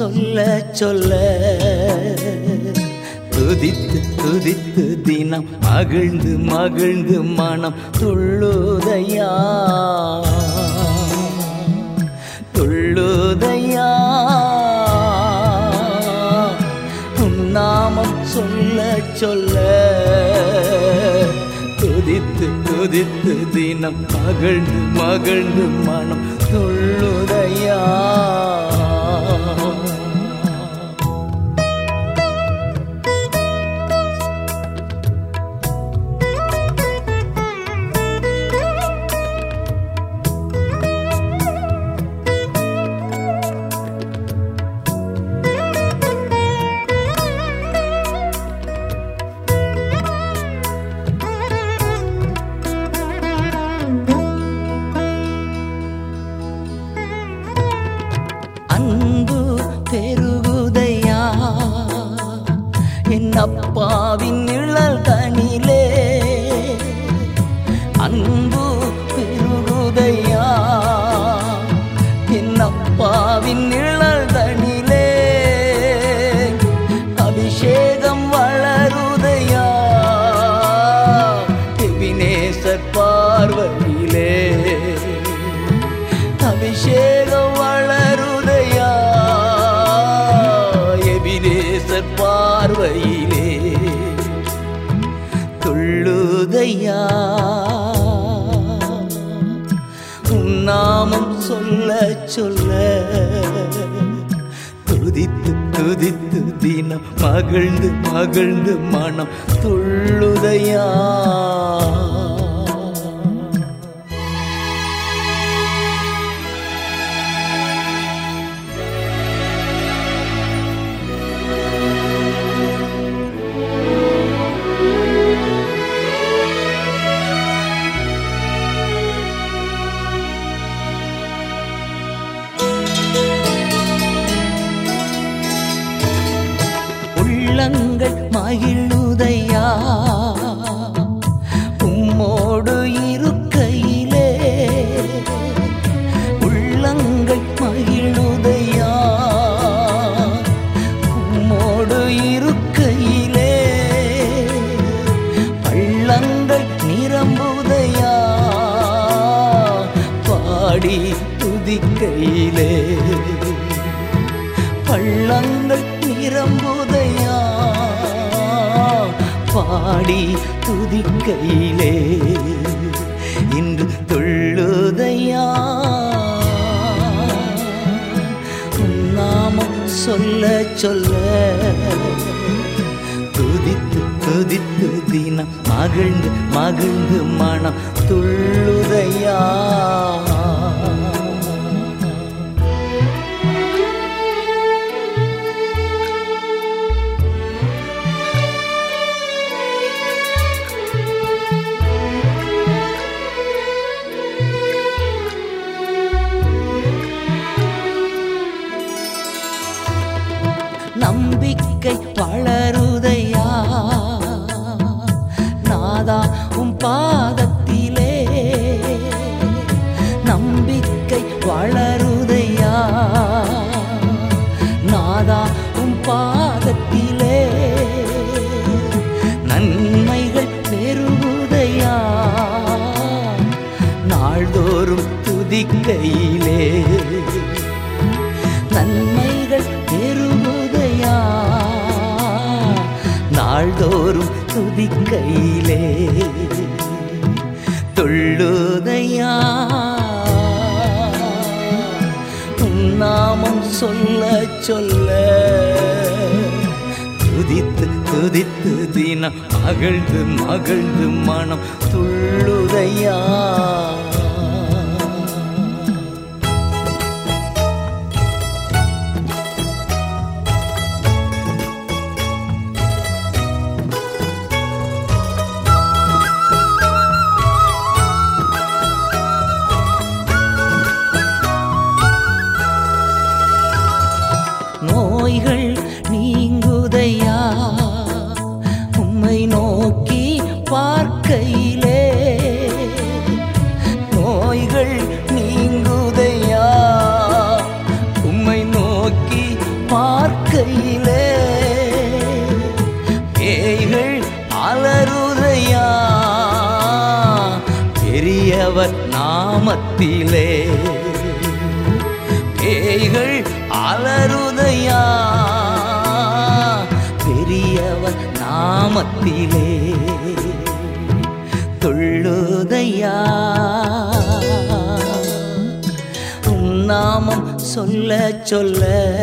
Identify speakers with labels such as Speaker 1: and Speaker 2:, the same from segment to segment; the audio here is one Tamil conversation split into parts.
Speaker 1: சொல்ல சொல்ல துதித்து துதித்து தினம் மகிழ்ந்து மகிழ்ந்து மனம் துள்ளுதையா துள்ளுதையா உன் நாமம் சொல்ல சொல்ல துதித்து துதித்து தினம் மகிழ்ந்து மகிழ்ந்து மனம் துள்ளுதையா அன்பு பெருகுதையா என் அப்பாவின் நிழல் தனிலே அன்பு பெருகுதையா என் அப்பாவின் நிழல் தனிலே அபிஷேகம் வளருதையா எபினேசர் பார்வையிலே அபிஷேகம் வளருதையா எபினேசர் பார்வையிலே துள்ளுதையா உன் நாமம் சொல்ல சொல்ல துதித்து துதித்து தினம் மகிழ்ந்து மகிழ்ந்து மனம் துள்ளுதையா உள்ளங்கள் மகிழுதையா உம்மோடு இருக்கையிலே உள்ளங்கள் மகிழுதையா உம்மோடு இருக்கையிலே பள்ளங்கள் நிரம்புதையா பாடி துதிக்கையிலே பள்ளங்கள் நிரம்புதையா பாடி துதிக்கையிலே இன்று துள்ளுதையா உன் நாமம் சொல்ல சொல்ல துதித்து துதித்து தினம் மகிழ்ந்து மகிழ்ந்து மனம் துள்ளுதையா நம்பிக்கை வளருதையா நாதா உம் பாதத்திலே நம்பிக்கை வளருதையா நாதா உம் பாதத்திலே நன்மைகள் பெருகுதையா நாள்தோறும் துதிக்கையிலே நன்மைகள் பெருகுதையா நாள்தோறும் துதிக்கையிலே துள்ளுதையா உன் நாமம் சொல்ல சொல்ல துதித்து துதித்து தினம் மகிழ்ந்து மகிழ்ந்து மனம் துள்ளுதையா நோய்கள் நீங்குதையா உம்மை நோக்கி பார்க்கையிலே நோய்கள் நீங்குதையா உம்மை நோக்கி பா பார்க்கையிலே பேய்கள் அலறுதையா பெரியவர் நாமத்திலே பேய்கள் அலறுதையா பெரியவர் நாமத்திலே துள்ளுதையா உன் நாமம் சொல்ல சொல்ல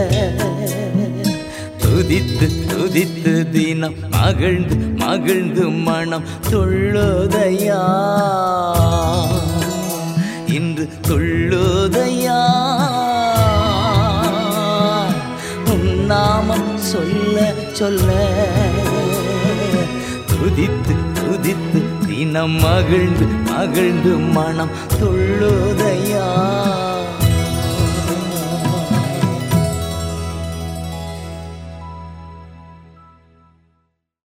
Speaker 1: துதித்து துதித்து தினம் மகிழ்ந்து மகிழ்ந்து மனம் துள்ளுதையா இன்று துள்ளுதையா உன் நாமம் சொல்ல சொல்ல துதித்து துதித்து தினம் மகிழ்ந்து மகிழ்ந்து மனம் துள்ளுதையா